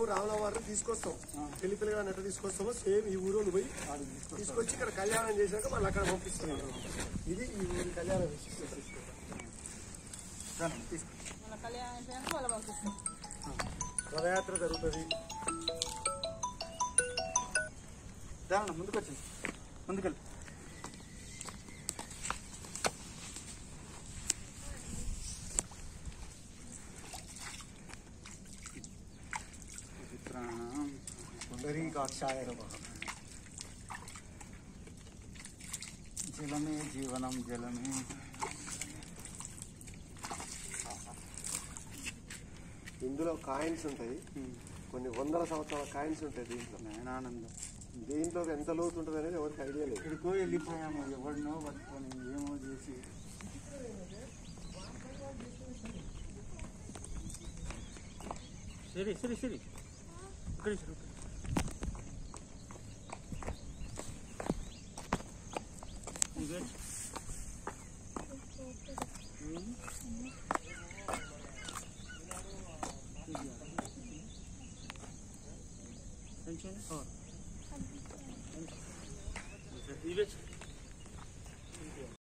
రామలవారిని తీసుకొస్తాం పెళ్లి పిల్లగా ఎట్లా తీసుకొస్తామో సేమ్ ఈ ఊరు పోయి తీసుకొచ్చి ఇక్కడ కళ్యాణం చేశాక మళ్ళీ అక్కడ పంపిస్తున్నాం ఇది ఈ ఊరి కళ్యాణ విశిష్టత మన కళ్యాణం అయిపోయాక వాళ్ళ పంపిస్తాం రథయాత్ర జరుగుతుంది దాని ముందుకు వచ్చింది ముందుకెళ్ళి పుండరీకాక్షాయ నమః జలమే జీవనం జలమే ఇందులో కాయిన్స్ ఉంటాయి కొన్ని వందల సంవత్సరాల కాయిన్స్ ఉంటాయి దీంట్లో నయనానందం దీంట్లో ఎంత లోతు ఉంటుంది అనేది ఎవరికి ఐడియా లేదు ఎక్కడికో వెళ్ళిపోయాము ఎవరినో పట్టుకొని ఏమో చేసి సరే సరే సరే ఇక్కడ ఇవే